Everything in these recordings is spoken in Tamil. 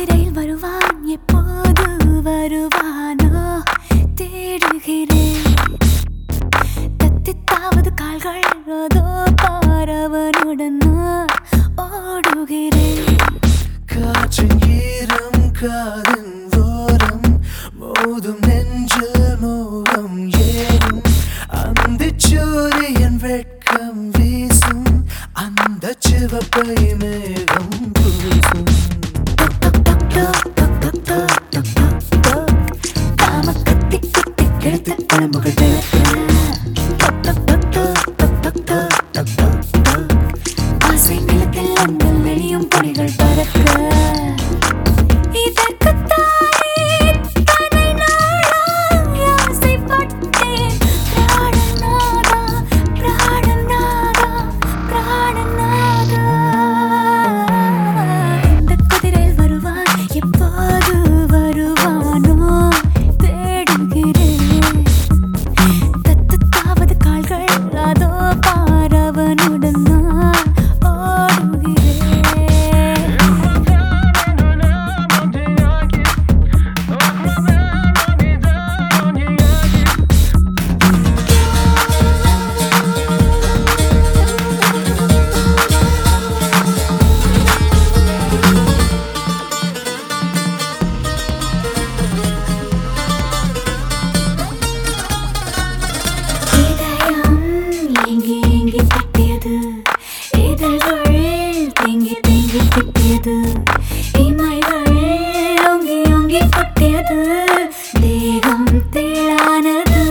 குதிரையில் வருவான் எப்போது வருவானோ தேடுகிறேன் தத்தித்தாவது கால்கள் அதோ பாரவனுடன் நான் ஓடுகிறேன் காற்றின் ஈரம் காதின் ஓரம் மோதும் நெஞ்சில் மோகம் ஏறும் அந்த சூரியன் வெட்கம் வீசும் அந்த சிவப்பை மேகம் பூசும் இந்த குதிரையில் வருவான் எப்போது வருவானோ தேடுகிறேன் தத்துத்தாவது கால்கள் அதோ பாரவனுடன் நான் ஓடுகிறேன் இதயம் ஏங்கி ஏங்கி தட்டியது இதழ்கள் தேங்கி தேங்கி திட்டியது இமைகள் ஓங்கி ஓங்கி கொட்டியது தேகம் தேளானது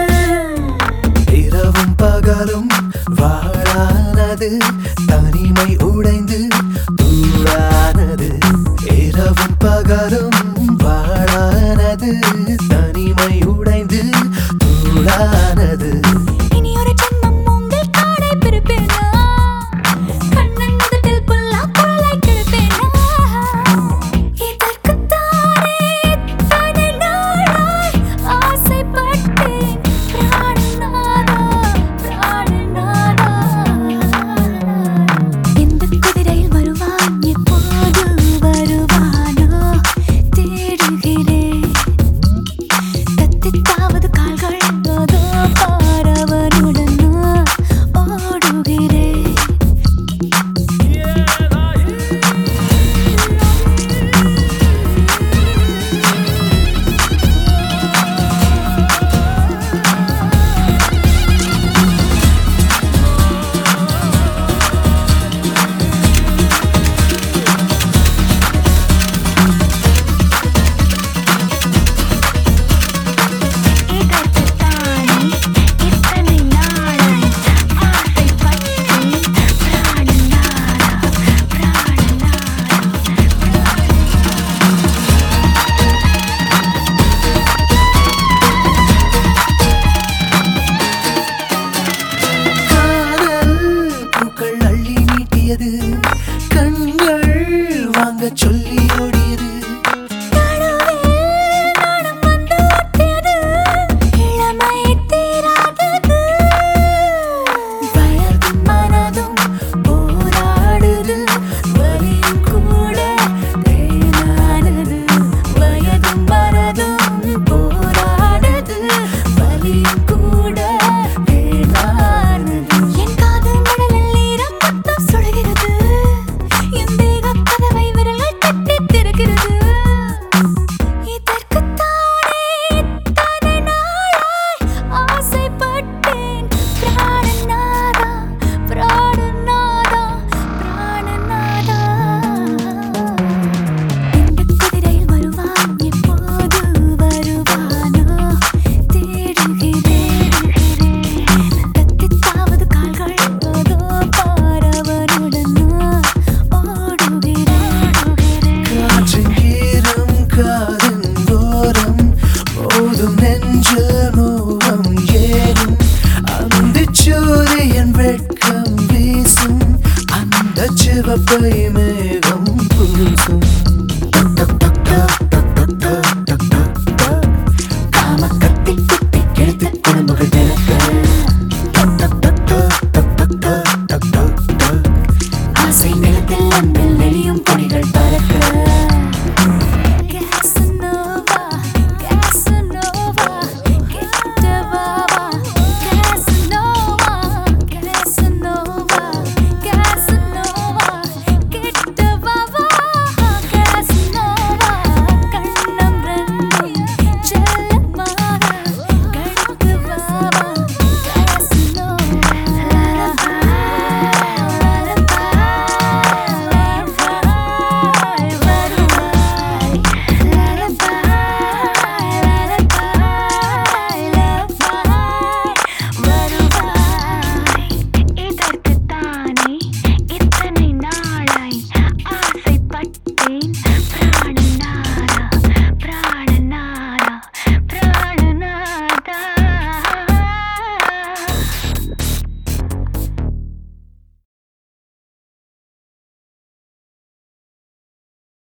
இரவும் பகலும் வாழானது தனிமை உடைந்து தூளானது இரவும் பகலும் வாழானது தனிமை உடைந்து தூளானது இனி ஒரு ஜென்மம் உங்கள் காடை பிறப்பேனா கண்ணன் முதட்டில் புல்லா குரலாய் கிடப்பேனா இதற்குத்தானே இத்தனை நாளாய் ஆசைப்பட்டேன் பிராணநாதா பிராணநாதா இந்த குதிரையில் வருவான் எப்போது வருவானோ தேடுகிறேன் தத்தித்தாவது கால்கள் அதோ பாரவனுடன் நான் ஓடுகிறேன் இதற்குத்தானே இத்தனை நாளாய் ஆசைப்பட்டேன் பிராணநாதா பிராணநாதா காதல் பூக்கள் அள்ளி நீட்டியது கண்கள் வாங்க சொல்லி ஓடியது நடுவில் நாணம் வந்து ஒட்டியது இளமை தீராதது வயதும் மனதும் போராடுது வலியும் கூட தேனானது வயதும் மனதும் போராடுது வலியும் கூட தேனானது என் காதல் மடலில் ஈரம் மொத்தம் சுடுகிறது என் தேக கதவை விரல்கள் தட்டித் திறக்கிறது இதற்குத்தானே இத்தனை நாளாய் ஆசைப்பட்டேன் பிராணநாதா பிராணநாதா பிராணநாதா இந்த குதிரையில் வருவான் எப்போது வருவானோ தேடுகிறேன் தத்தித்தாவது கால்கள் அதோ பாரவனுடன் நான் ஓடுகிறேன் காற்றின் ஈரம் காதின் ஓரம் மோதும் நெஞ்சில் மோகம் ஏறும் அந்த சூரியன் வெட்கம் வீசும் அந்த சிவப்பை மேகம் பூசும்